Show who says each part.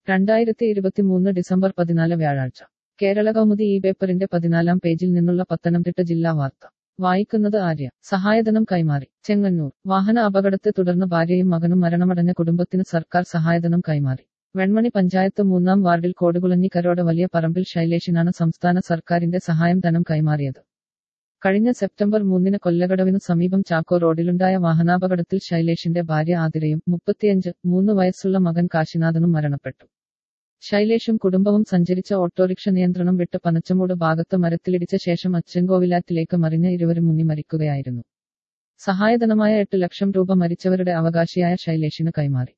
Speaker 1: രണ്ടായിരത്തി ഇരുപത്തിമൂന്ന് ഡിസംബർ പതിനാല് വ്യാഴാഴ്ച കേരള കൗമുദി ഈ പേപ്പറിന്റെ പതിനാലാം പേജിൽ നിന്നുള്ള പത്തനംതിട്ട ജില്ലാ വാർത്ത വായിക്കുന്നത് ആര്യ സഹായധനം കൈമാറി ചെങ്ങന്നൂർ വാഹന അപകടത്തെ തുടർന്ന് ഭാര്യയും മകനും മരണമടഞ്ഞ കുടുംബത്തിന് സർക്കാർ സഹായധനം കൈമാറി വെൺമണി പഞ്ചായത്ത് മൂന്നാം വാർഡിൽ കോടുകുളഞ്ഞിക്കരോട് വലിയ പറമ്പിൽ ശൈലേഷിനാണ് സംസ്ഥാന സർക്കാരിന്റെ സഹായം ധനം കൈമാറിയത് കഴിഞ്ഞ സെപ്റ്റംബർ മൂന്നിന് കൊല്ലകടവിനു സമീപം ചാക്കോ റോഡിലുണ്ടായ വാഹനാപകടത്തിൽ ശൈലേഷിന്റെ ഭാര്യ ആതിരയും മുപ്പത്തിയഞ്ച് മൂന്ന് വയസ്സുള്ള മകൻ കാശിനാഥനും മരണപ്പെട്ടു ശൈലേഷും കുടുംബവും സഞ്ചരിച്ച ഓട്ടോറിക്ഷ നിയന്ത്രണം വിട്ട് പനച്ചമൂട് ഭാഗത്ത് മരത്തിലിടിച്ച ശേഷം അച്ചൻകോവിലാറ്റിലേക്ക് മറിഞ്ഞ ഇരുവരും മുങ്ങി മരിക്കുകയായിരുന്നു സഹായധനമായ എട്ട് ലക്ഷം രൂപ മരിച്ചവരുടെ അവകാശിയായ ശൈലേഷിന് കൈമാറി